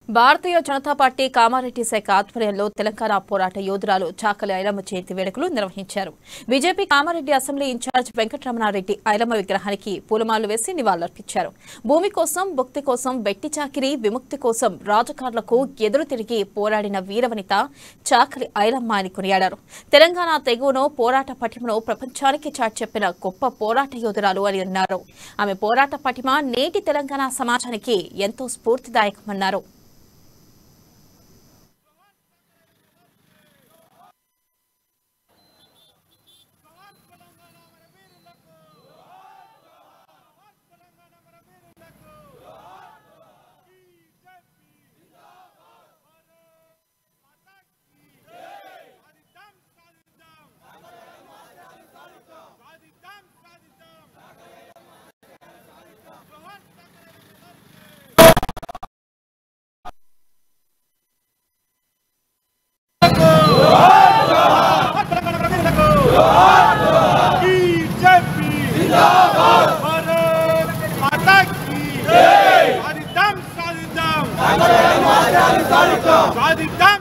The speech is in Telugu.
భారతీయ జనతా పార్టీ కామారెడ్డి శాఖ ఆధ్వర్యంలో తెలంగాణ పోరాట యోధురాలు చాకలి ఐలమ్మ జయంతి వేడుకలు నిర్వహించారు BJP Kamareddy assembly in-charge Venkataramanareddy Ailamma విగ్రహానికి పూలమాలలు వేసి నివాళులర్పించారు భూమి కోసం భక్తి కోసం వెట్టి చాకిరి విముక్తి కోసం రాజకారులకు ఎదురు తిరిగి పోరాడిన వీరవనిత చాకలి ఐలమ్మ అని కొనియాడారు తెలంగాణ తెగువను పోరాట పటిమను ప్రపంచానికి చాటి చెప్పిన గొప్ప పోరాట యోధురాలు అని అన్నారు ఆమె పోరాట పటిమ నేటి తెలంగాణ సమాజానికి ఎంతో స్ఫూర్తిదాయకమన్నారు बीजेपी जिंदाबाद भारत माता की जय साधिताम साधिताम साधिताम